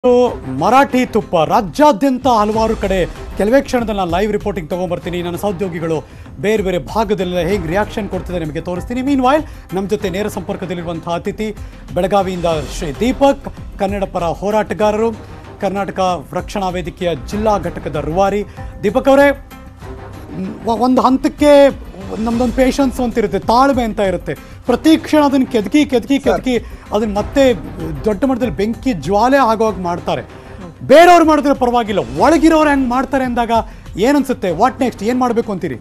ಮರಾಠಿ ತುಪ್ಪ ರಾಜ್ಯಾದ್ಯಂತ ಹಲವಾರು ಕಡೆ ಕೆಲವೇ ಕ್ಷಣದಲ್ಲಿ ನಾನು ಲೈವ್ ರಿಪೋರ್ಟಿಂಗ್ ತೊಗೊಂಬರ್ತೀನಿ ನನ್ನ ಸಹೋದ್ಯೋಗಿಗಳು ಬೇರೆ ಬೇರೆ ಭಾಗದಲ್ಲೆಲ್ಲ ಹೇಗೆ ರಿಯಾಕ್ಷನ್ ಕೊಡ್ತಿದೆ ನಿಮಗೆ ತೋರಿಸ್ತೀನಿ ಮೀನ್ ವಾಯ್ಲ್ ನಮ್ಮ ಜೊತೆ ನೇರ ಸಂಪರ್ಕದಲ್ಲಿರುವಂತಹ ಅತಿಥಿ ಬೆಳಗಾವಿಯಿಂದ ಶ್ರೀ ದೀಪಕ್ ಕನ್ನಡ ಪರ ಹೋರಾಟಗಾರರು ಕರ್ನಾಟಕ ರಕ್ಷಣಾ ವೇದಿಕೆಯ ಜಿಲ್ಲಾ ಘಟಕದ ರೂವಾರಿ ದೀಪಕ್ ಅವರೇ ಮ್, ಒಂದು ಹಂತಕ್ಕೆ ನಮ್ದೊಂದು ಪೇಷನ್ಸ್ ಅಂತ ಇರುತ್ತೆ ತಾಳ್ಮೆ ಅಂತ ಇರುತ್ತೆ ಪ್ರತಿ ಕ್ಷಣ ಅದನ್ನ ಕೆದಕಿ ಕೆದಕಿ ಕೆದಕಿ ಅದನ್ನ ಮತ್ತೆ ದೊಡ್ಡ ಮಟ್ಟದಲ್ಲಿ ಬೆಂಕಿ ಜ್ವಾಲೆ ಆಗೋವಾಗ ಮಾಡ್ತಾರೆ ಬೇರೆಯವ್ರು ಮಾಡಿದ್ರೆ ಪರವಾಗಿಲ್ಲ ಒಳಗಿರೋರು ಹೆಂಗ್ ಮಾಡ್ತಾರೆ ಅಂದಾಗ ಏನನ್ಸುತ್ತೆ ವಾಟ್ ನೆಕ್ಸ್ಟ್ ಏನ್ ಮಾಡ್ಬೇಕು ಅಂತೀರಿ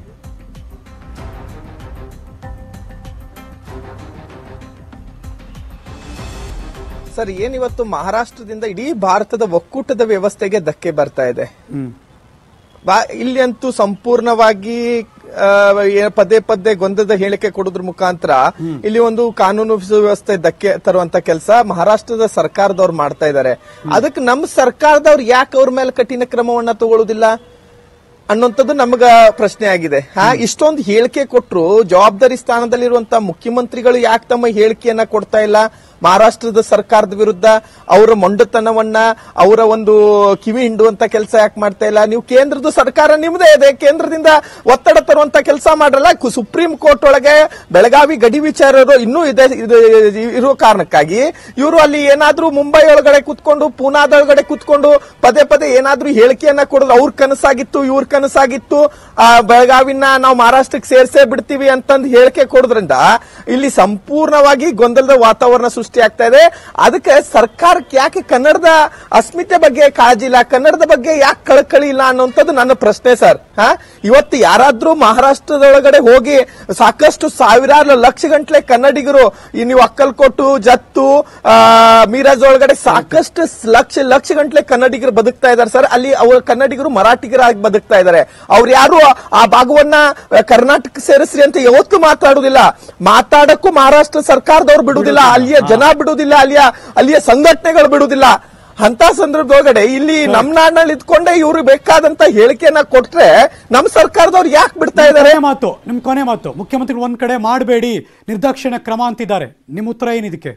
ಸರ್ ಏನಿವತ್ತು ಮಹಾರಾಷ್ಟ್ರದಿಂದ ಇಡೀ ಭಾರತದ ಒಕ್ಕೂಟದ ವ್ಯವಸ್ಥೆಗೆ ಧಕ್ಕೆ ಬರ್ತಾ ಇದೆ ಬಾ- ಇಲ್ಲಿ ಅಂತೂ ಸಂಪೂರ್ಣವಾಗಿ ಆ, ಏ- ಪದೇ ಪದೇ ಗೊಂದದ ಹೇಳಿಕೆ ಕೊಡೋದ್ರ ಮುಖಾಂತರ ಇಲ್ಲಿ ಒಂದು ಕಾನೂನು ಸುವ್ಯವಸ್ಥೆ ಧಕ್ಕೆ ತರುವಂತ ಕೆಲಸ ಮಹಾರಾಷ್ಟ್ರದ ಸರ್ಕಾರದವ್ರು ಮಾಡ್ತಾ ಇದ್ದಾರೆ ಅದಕ್ಕೆ ನಮ್ಮ ಸರ್ಕಾರದವ್ರು ಯಾಕೆ ಅವ್ರ ಮೇಲೆ ಕಠಿಣ ಕ್ರಮವನ್ನ ತಗೊಳ್ಳೋದಿಲ್ಲ ಅನ್ನುವಂಥದ್ದು ನಮಗ ಪ್ರಶ್ನೆ ಆಗಿದೆ ಹಾ ಇಷ್ಟೊಂದು ಹೇಳಿಕೆ ಕೊಟ್ರು ಜವಾಬ್ದಾರಿ ಸ್ಥಾನದಲ್ಲಿರುವಂತ ಮುಖ್ಯಮಂತ್ರಿಗಳು ಯಾಕೆ ತಮ್ಮ ಹೇಳಿಕೆಯನ್ನ ಕೊಡ್ತಾ ಇಲ್ಲ ಮಹಾರಾಷ್ಟ್ರದ ಸರ್ಕಾರದ ವಿರುದ್ಧ ಅವರ ಮೊಂಡತನವನ್ನ ಅವರ ಒಂದು ಕಿವಿ ಹಿಂಡುವಂತ ಕೆಲಸ ಯಾಕೆ ಮಾಡ್ತಾ ಇಲ್ಲ ನೀವು ಕೇಂದ್ರದ ಸರ್ಕಾರ ನಿಮ್ದೇ ಇದೆ ಕೇಂದ್ರದಿಂದ ಒತ್ತಡ ತರುವಂತ ಕೆಲಸ ಮಾಡ್ರಲ್ಲ ಕು- ಸುಪ್ರೀಂ ಕೋರ್ಟ್ ಒಳಗೆ ಬೆಳಗಾವಿ ಗಡಿ ವಿಚಾರರು ಇನ್ನೂ ಇದೆ ಇದು ಇರೋ ಕಾರಣಕ್ಕಾಗಿ ಇವರು ಅಲ್ಲಿ ಏನಾದ್ರೂ ಮುಂಬೈ ಒಳಗಡೆ ಕುತ್ಕೊಂಡು ಪೂನಾದೊಳಗಡೆ ಕುತ್ಕೊಂಡು ಪದೇ ಪದೇ ಏನಾದ್ರೂ ಹೇಳಿಕೆಯನ್ನ ಕೊಡೋದು ಅವ್ರ ಕನಸಾಗಿತ್ತು ಇವ್ರ ಕನಸಾಗಿತ್ತು ಆ ಬೆಳಗಾವಿನ ನಾವು ಮಹಾರಾಷ್ಟ್ರಕ್ಕೆ ಸೇರ್ಸೇ ಬಿಡ್ತೀವಿ ಅಂತಂದು ಹೇಳಿಕೆ ಕೊಡೋದ್ರಿಂದ ಇಲ್ಲಿ ಸಂಪೂರ್ಣವಾಗಿ ಗೊಂದಲದ ವಾತಾವರಣ ಸೃಷ್ಟಿ ಆಗ್ತಾ ಇದೆ ಅದಕ್ಕೆ ಸರ್ಕಾರಕ್ಕೆ ಯಾಕೆ ಕನ್ನಡದ ಅಸ್ಮಿತೆ ಬಗ್ಗೆ ಕಾಳಜಿ ಇಲ್ಲ ಕನ್ನಡದ ಬಗ್ಗೆ ಯಾಕೆ ಕಳಕಳಿ ಇಲ್ಲ ಅನ್ನುವಂಥದ್ದು ನನ್ನ ಪ್ರಶ್ನೆ ಸರ್ ಹಾ ಇವತ್ತು ಯಾರಾದ್ರೂ ಮಹಾರಾಷ್ಟ್ರದೊಳಗಡೆ ಹೋಗಿ ಸಾಕಷ್ಟು ಸಾವಿರಾರು ಲಕ್ಷ ಗಂಟ್ಲೆ ಕನ್ನಡಿಗರು ಈ ನೀವು ಅಕ್ಕಲ್ಕೋಟು ಜತ್ತು ಆ, ಮೀರಾಜ್ ಒಳಗಡೆ ಸಾಕಷ್ಟು ಲಕ್ಷ ಲಕ್ಷ ಗಂಟ್ಲೆ ಕನ್ನಡಿಗರು ಬದುಕ್ತಾ ಇದ್ದಾರೆ ಸರ್ ಅಲ್ಲಿ ಅವರ ಕನ್ನಡಿಗರು ಮರಾಠಿಗರಾಗಿ ಬದುಕ್ತಾ ಇದ್ದಾರೆ ಅವ್ರು ಯಾರು ಆ ಭಾಗವನ್ನ ಕರ್ನಾಟಕ ಸೇರಿಸ್ರಿ ಅಂತ ಯಾವತ್ತೂ ಮಾತಾಡುದಿಲ್ಲ ಮಾತಾಡಕ್ಕೂ ಮಹಾರಾಷ್ಟ್ರ ಸರ್ಕಾರದವ್ರು ಬಿಡುದಿಲ್ಲ ಅಲ್ಲಿಯ ಜನ ಬಿಡುದಿಲ್ಲ ಅಲ್ಲಿಯ ಅಲ್ಲಿಯ ಸಂಘಟನೆಗಳು ಬಿಡುದಿಲ್ಲ ಅಂತ ಸಂದರ್ಭದೊಳಗಡೆ ಇಲ್ಲಿ ನಮ್ ನಾಡಿನಲ್ಲಿ ಇದ್ಕೊಂಡೆ ಇವ್ರು ಬೇಕಾದಂತ ಹೇಳಿಕೆಯನ್ನ ಕೊಟ್ರೆ ನಮ್ ಸರ್ಕಾರದವ್ರು ಯಾಕೆ ಬಿಡ್ತಾ ಇದಾರೆ ಕೊನೆ ಮಾತು ನಿಮ್ ಕೊನೆ ಮಾತು ಮುಖ್ಯಮಂತ್ರಿಗಳು ಒಂದ್ ಕಡೆ ಮಾಡಬೇಡಿ ನಿರ್ದಾಕ್ಷಿಣ್ಯ ಕ್ರಮ ಅಂತಿದ್ದಾರೆ ನಿಮ್ಮ ಉತ್ತರ ಏನಿದಕ್ಕೆ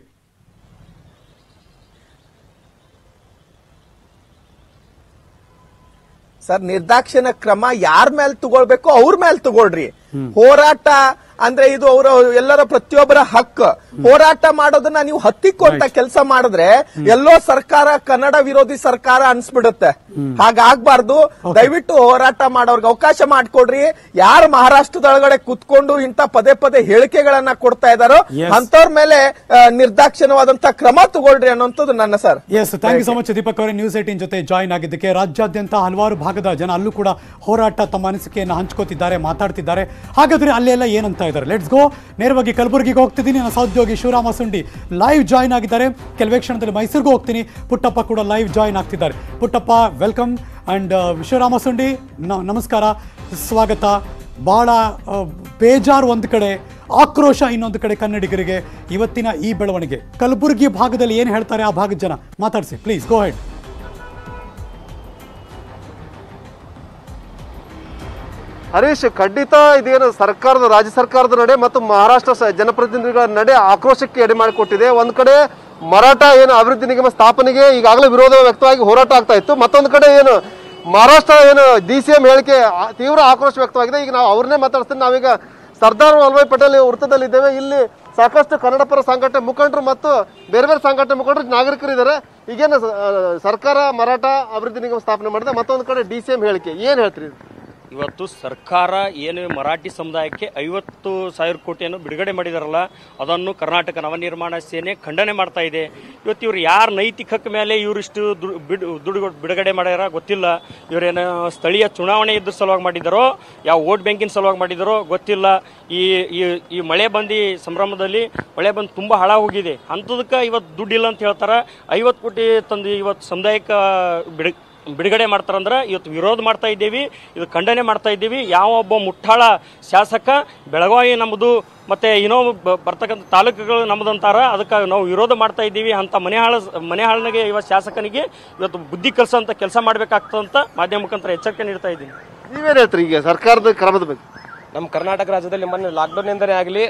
ಸರ್ ನಿರ್ದಾಕ್ಷಿಣ್ಯ ಕ್ರಮ ಯಾರ ಮೇಲೆ ತಗೊಳ್ಬೇಕು ಅವ್ರ ಮೇಲೆ ತಗೊಳ್ರಿ ಹೋರಾಟ ಅಂದ್ರೆ ಇದು ಅವರ ಎಲ್ಲರ ಪ್ರತಿಯೊಬ್ಬರ ಹಕ್ಕು ಹೋರಾಟ ಮಾಡೋದನ್ನ ನೀವು ಹತ್ತಿಕೊಂತ ಕೆಲಸ ಮಾಡಿದ್ರೆ ಎಲ್ಲೋ ಸರ್ಕಾರ ಕನ್ನಡ ವಿರೋಧಿ ಸರ್ಕಾರ ಅನ್ಸ್ಬಿಡುತ್ತೆ ಹಾಗಾಗ್ಬಾರ್ದು ದಯವಿಟ್ಟು ಹೋರಾಟ ಮಾಡೋರ್ಗೆ ಅವಕಾಶ ಮಾಡ್ಕೊಡ್ರಿ ಯಾರು ಮಹಾರಾಷ್ಟ್ರದೊಳಗಡೆ ಕುತ್ಕೊಂಡು ಇಂತ ಪದೇ ಪದೇ ಹೇಳಿಕೆಗಳನ್ನ ಕೊಡ್ತಾ ಇದಾರೋ Yes. ಅಂತವ್ರ ಮೇಲೆ ಆ, ನಿರ್ದಾಕ್ಷಿಣ್ಯವಾದಂತ ಕ್ರಮ ತಗೊಳ್ರಿ ಅನ್ನೋಂಥದ್ದು ನನ್ನ sir yes thank you so much Deepak ಅವರೇ ನ್ಯೂಸ್ ಏಟೀನ್ ಜೊತೆ ಜಾಯಿನ್ ಆಗಿದ್ದಕ್ಕೆ ರಾಜ್ಯಾದ್ಯಂತ ಹಲವಾರು ಭಾಗದ ಜನ ಅಲ್ಲೂ ಕೂಡ ಹೋರಾಟ ತಮ್ಮ ಅನಿಸಿಕೆಯನ್ನು ಹಂಚ್ಕೋತಿದ್ದಾರೆ ಮಾತಾಡ್ತಿದ್ದಾರೆ ಹಾಗಾದ್ರೆ ಅಲ್ಲೆಲ್ಲ ಏನಂತ ಇದ್ದಾರೆ ಲೆಟ್ಸ್ ಗೋ ನೇರವಾಗಿ ಕಲಬುರಗಿಗೆ ಹೋಗ್ತಿದ್ದೀನಿ ನನ್ನ ಸಹೋದ್ಯೋಗಿ ಶಿವರಾಮ ಸುಂಡಿ ಲೈವ್ ಜಾಯಿನ್ ಆಗಿದ್ದಾರೆ ಕೆಲವೇ ಕ್ಷಣದಲ್ಲಿ ಮೈಸೂರಿಗೆ ಹೋಗ್ತೀನಿ ಪುಟ್ಟಪ್ಪ ಕೂಡ ಲೈವ್ ಜಾಯಿನ್ ಆಗ್ತಿದ್ದಾರೆ ಪುಟ್ಟಪ್ಪ ವೆಲ್ಕಮ್ ಅಂಡ್ ಶಿವರಾಮ ಸುಂಡಿ ನ- ನಮಸ್ಕಾರ ಸ್ವಾಗತ ಬಹಳ ಆ, ಬೇಜಾರು ಒಂದು ಕಡೆ ಆಕ್ರೋಶ ಇನ್ನೊಂದು ಕಡೆ ಕನ್ನಡಿಗರಿಗೆ ಇವತ್ತಿನ ಈ ಬೆಳವಣಿಗೆ ಕಲಬುರಗಿ ಭಾಗದಲ್ಲಿ ಏನು ಹೇಳ್ತಾರೆ ಆ ಭಾಗದ ಜನ ಮಾತಾಡಿಸಿ ಪ್ಲೀಸ್ ಗೋ ಹೆಡ್ ಹರೀಶ್ ಖಂಡಿತ ಇದೇನು ಸರ್ಕಾರದ ರಾಜ್ಯ ಸರ್ಕಾರದ ನಡೆ ಮತ್ತು ಮಹಾರಾಷ್ಟ್ರ ಸ- ಜನಪ್ರತಿನಿಧಿಗಳ ನಡೆ ಆಕ್ರೋಶಕ್ಕೆ ಎಡೆ ಮಾಡಿಕೊಟ್ಟಿದೆ ಒಂದ್ ಕಡೆ ಮರಾಠ ಏನು ಅಭಿವೃದ್ಧಿ ನಿಗಮ ಸ್ಥಾಪನೆಗೆ ಈಗಾಗಲೇ ವಿರೋಧ ವ್ಯಕ್ತವಾಗಿ ಹೋರಾಟ ಆಗ್ತಾ ಇತ್ತು ಮತ್ತೊಂದು ಕಡೆ ಏನು ಮಹಾರಾಷ್ಟ್ರ ಏನು ಡಿ ಸಿ ಎಂ ಹೇಳಿಕೆ ಆ- ತೀವ್ರ ಆಕ್ರೋಶ ವ್ಯಕ್ತವಾಗಿದೆ ಈಗ ನಾವು ಅವ್ರನ್ನೇ ಮಾತಾಡ್ತೀನಿ ನಾವೀಗ ಸರ್ದಾರ್ ವಲ್ಲಭಾಯ್ ಪಟೇಲ್ ವೃತ್ತದಲ್ಲಿದ್ದೇವೆ ಇಲ್ಲಿ ಸಾಕಷ್ಟು ಕನ್ನಡ ಪರ ಸಂಘಟನೆ ಮುಖಂಡರು ಮತ್ತು ಬೇರೆ ಬೇರೆ ಸಂಘಟನೆ ಮುಖಂಡರು ನಾಗರಿಕರು ಇದ್ದಾರೆ ಈಗೇನು ಸ- ಆ, ಸರ್ಕಾರ ಮರಾಠ ಅಭಿವೃದ್ಧಿ ನಿಗಮ ಸ್ಥಾಪನೆ ಮಾಡಿದೆ ಮತ್ತೊಂದು ಕಡೆ ಡಿ ಸಿ ಎಂ ಹೇಳಿಕೆ ಏನ್ ಹೇಳ್ತೀರಿ ಇವತ್ತು ಸರ್ಕಾರ ಏನು ಮರಾಠಿ ಸಮುದಾಯಕ್ಕೆ ಐವತ್ತು ಸಾವಿರ ಕೋಟಿಯನ್ನು ಬಿಡುಗಡೆ ಮಾಡಿದಾರಲ್ಲ ಅದನ್ನು ಕರ್ನಾಟಕ ನವನಿರ್ಮಾಣ ಸೇನೆ ಖಂಡನೆ ಮಾಡ್ತಾ ಇದೆ ಇವತ್ತು ಇವ್ರು ಯಾರ ನೈತಿಕ ಹಕ್ಕು ಮೇಲೆ ಇವರಿಷ್ಟು ದು- ಬಿಡು ದುಡ್ಡು ಬಿಡುಗಡೆ ಮಾಡ್ಯಾರ ಗೊತ್ತಿಲ್ಲ ಇವರೇನು ಸ್ಥಳೀಯ ಚುನಾವಣೆ ಇದ್ರ ಸಲುವಾಗಿ ಮಾಡಿದಾರೋ ಯಾವ ವೋಟ್ ಬ್ಯಾಂಕಿನ ಸಲುವಾಗಿ ಮಾಡಿದಾರೋ ಗೊತ್ತಿಲ್ಲ ಈ ಈ ಈ ಮಳೆ ಬಂದು ಸಂಭ್ರಮದಲ್ಲಿ ಮಳೆ ಬಂದು ತುಂಬ ಹಾಳಾಗೋಗಿದೆ ಅಂಥದಕ್ಕೆ ಇವತ್ತು ದುಡ್ಡಿಲ್ಲ ಅಂತ ಹೇಳ್ತಾರೆ ಐವತ್ತು ಕೋಟಿ ತಂದು ಇವತ್ತು ಸಮುದಾಯಕ್ಕೆ ಬಿಡು ಬಿಡುಗಡೆ ಮಾಡ್ತಾರಂದ್ರೆ ಇವತ್ತು ವಿರೋಧ ಮಾಡ್ತಾ ಇದ್ದೀವಿ ಇದು ಖಂಡನೆ ಮಾಡ್ತಾ ಇದ್ದೀವಿ ಯಾವ ಒಬ್ಬ ಮುಟ್ಟಾಳ ಶಾಸಕ ಬೆಳಗಾವಿ ನಮ್ಮದು ಮತ್ತು ಇನ್ನೋ ಬ- ಬರ್ತಕ್ಕಂಥ ತಾಲೂಕುಗಳು ನಮ್ಮದಂತಾರ ಅದಕ್ಕೆ ನಾವು ವಿರೋಧ ಮಾಡ್ತಾ ಇದ್ದೀವಿ ಅಂತ ಮನೆ ಹಾಳ ಮನೆ ಹಾಳನಿಗೆ ಇವತ್ತು ಶಾಸಕನಿಗೆ ಇವತ್ತು ಬುದ್ಧಿ ಕಲಿಸೋಂಥ ಕೆಲಸ ಮಾಡಬೇಕಾಗ್ತದಂತ ಮಾಧ್ಯಮ ಮುಖಾಂತರ ಎಚ್ಚರಿಕೆ ನೀಡ್ತಾ ಇದ್ದೀನಿ ನೀವೇನ್ ಹೇಳ್ತೀರಿ ಈಗ ಸರ್ಕಾರದ ಕ್ರಮದ ಬಗ್ಗೆ ನಮ್ಮ ಕರ್ನಾಟಕ ರಾಜ್ಯದಲ್ಲಿ ಮೊನ್ನೆ ಲಾಕ್ಡೌನ್ ಇಂದನೇ ಆಗಲಿ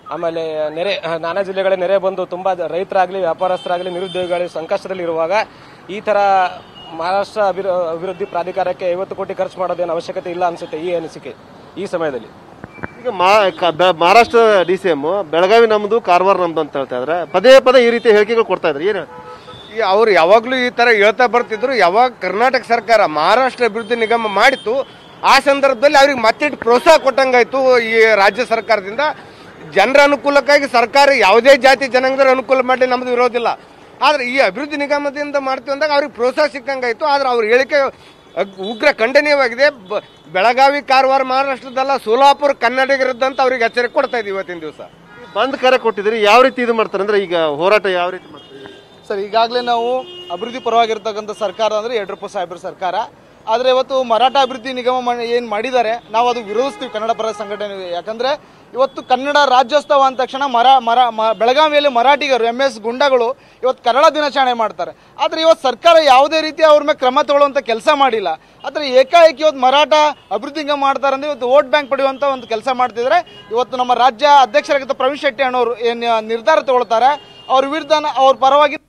ಆಮೇಲೆ ನೆರೆ ನಾನಾ ಜಿಲ್ಲೆಗಳ ನೆರೆ ಬಂದು ತುಂಬಾ ರೈತರಾಗ್ಲಿ ವ್ಯಾಪಾರಸ್ಥರಾಗ್ಲಿ ನಿರುದ್ಯೋಗಿಗಳು ಸಂಕಷ್ಟದಲ್ಲಿ ಇರುವಾಗ ಈ ತರ ಮಹಾರಾಷ್ಟ್ರ ಅಭಿವೃ- ಅಭಿವೃದ್ಧಿ ಪ್ರಾಧಿಕಾರಕ್ಕೆ ಐವತ್ತು ಕೋಟಿ ಖರ್ಚು ಮಾಡೋದೇನು ಅವಶ್ಯಕತೆ ಇಲ್ಲ ಅನ್ಸುತ್ತೆ ಈ ಅನಿಸಿಕೆ ಈ ಸಮಯದಲ್ಲಿ ಈಗ ಮಾ ಕ- ಬೆ- Maharashtra D C M Belagavi ನಮ್ದು ಕಾರವಾರ ನಮ್ದು ಅಂತ ಹೇಳ್ತಾ ಇದ್ರೆ ಪದೇ ಪದೇ ಈ ರೀತಿ ಹೇಳಿಕೆಗಳು ಕೊಡ್ತಾ ಇದ್ರು ಏನು ಈ ಅವ್ರು ಯಾವಾಗಲೂ ಈ ತರ ಹೇಳ್ತಾ ಬರ್ತಿದ್ರು ಯಾವಾಗ ಕರ್ನಾಟಕ ಸರ್ಕಾರ ಮಹಾರಾಷ್ಟ್ರ ಅಭಿವೃದ್ಧಿ ನಿಗಮ ಮಾಡಿತ್ತು ಆ ಸಂದರ್ಭದಲ್ಲಿ ಅವ್ರಿಗೆ ಮತ್ತಿಟ್ಟು ಪ್ರೋತ್ಸಾಹ ಕೊಟ್ಟಂಗಾಯ್ತು ಈ ರಾಜ್ಯ ಸರ್ಕಾರದಿಂದ ಜನರ ಅನುಕೂಲಕ್ಕಾಗಿ ಸರ್ಕಾರ ಯಾವುದೇ ಜಾತಿ ಜನಾಂಗದವ್ರ ಅನುಕೂಲ ಮಾಡಿ ನಮ್ದು ವಿರೋಧಿಲ್ಲ ಆದ್ರೆ ಈ ಅಭಿವೃದ್ಧಿ ನಿಗಮದಿಂದ ಮಾಡ್ತೀವಿ ಅಂದಾಗ ಅವ್ರಿಗೆ ಪ್ರೋತ್ಸಾಹ ಸಿಕ್ಕಂಗಾಯ್ತು ಆದ್ರೆ ಅವ್ರ ಹೇಳಿಕೆ ಅಗ್- ಉಗ್ರ ಖಂಡನೀಯವಾಗಿದೆ ಬ- ಬೆಳಗಾವಿ ಕಾರವಾರ ಮಹಾರಾಷ್ಟ್ರದಲ್ಲ ಸೋಲಾಪುರ ಕನ್ನಡಿಗರದ್ದಂತ ಅವ್ರಿಗೆ ಎಚ್ಚರಿಕೆ ಕೊಡ್ತಾ ಇದೀವಿ ಇವತ್ತಿನ ದಿವಸ ಬಂದ್ ಕರೆ ಕೊಟ್ಟಿದ್ರಿ ಯಾವ ರೀತಿ ಇದು ಮಾಡ್ತಾರೆ ಅಂದ್ರೆ ಈಗ ಹೋರಾಟ ಯಾವ ರೀತಿ ಮಾಡ್ತಾರೆ ಸರ್ ಈಗಾಗಲೇ ನಾವು ಅಭಿವೃದ್ಧಿ ಪರವಾಗಿರ್ತಕ್ಕಂಥ ಸರ್ಕಾರ ಅಂದರೆ ಯಡಿಯೂರಪ್ಪ ಸಾಹೇಬ್ರ ಸರ್ಕಾರ ಆದರೆ ಇವತ್ತು ಮರಾಠ ಅಭಿವೃದ್ಧಿ ನಿಗಮ ಏನು ಮಾಡಿದ್ದಾರೆ ನಾವು ಅದು ವಿರೋಧಿಸ್ತೀವಿ ಕನ್ನಡ ಪರ ಸಂಘಟನೆ ಯಾಕಂದರೆ ಇವತ್ತು ಕನ್ನಡ ರಾಜ್ಯೋತ್ಸವ ಅಂದ ತಕ್ಷಣ ಮರ ಮರ ಮ- ಬೆಳಗಾವಿಯಲ್ಲಿ ಮರಾಠಿಗರು ಎಮ್ ಎಸ್ ಗುಂಡಗಳು ಇವತ್ತು ಕನ್ನಡ ದಿನಾಚರಣೆ ಮಾಡ್ತಾರೆ ಆದರೆ ಇವತ್ತು ಸರ್ಕಾರ ಯಾವುದೇ ರೀತಿ ಅವ್ರ ಮೇಲೆ ಕ್ರಮ ತಗೊಳ್ಳುವಂಥ ಕೆಲಸ ಮಾಡಿಲ್ಲ ಆದರೆ ಏಕಾಏಕಿ ಇವತ್ತು ಮರಾಠ ಅಭಿವೃದ್ಧಿ ನಿಗಮ ಮಾಡ್ತಾರೆ ಅಂದರೆ ಇವತ್ತು ವೋಟ್ ಬ್ಯಾಂಕ್ ಪಡೆಯುವಂಥ ಒಂದು ಕೆಲಸ ಮಾಡ್ತಿದ್ರೆ ಇವತ್ತು ನಮ್ಮ ರಾಜ್ಯ ಅಧ್ಯಕ್ಷರಾಗಿದ್ದ ಪ್ರವೀಣ್ ಶೆಟ್ಟಿ ಅಣ್ಣವರು ಏನು ನಿರ್ಧಾರ ತಗೊಳ್ತಾರೆ ಅವ್ರ ವಿರುದ್ಧ ಅವ್ರ ಪರವಾಗಿ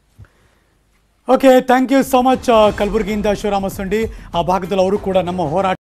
okay thank you so much ಕಲಬುರಗಿಯಿಂದ ಶಿವರಾಮ ಸುಂಡಿ ಆ ಭಾಗದಲ್ಲಿ ಅವರು ಕೂಡ ನಮ್ಮ ಹೋರಾಟ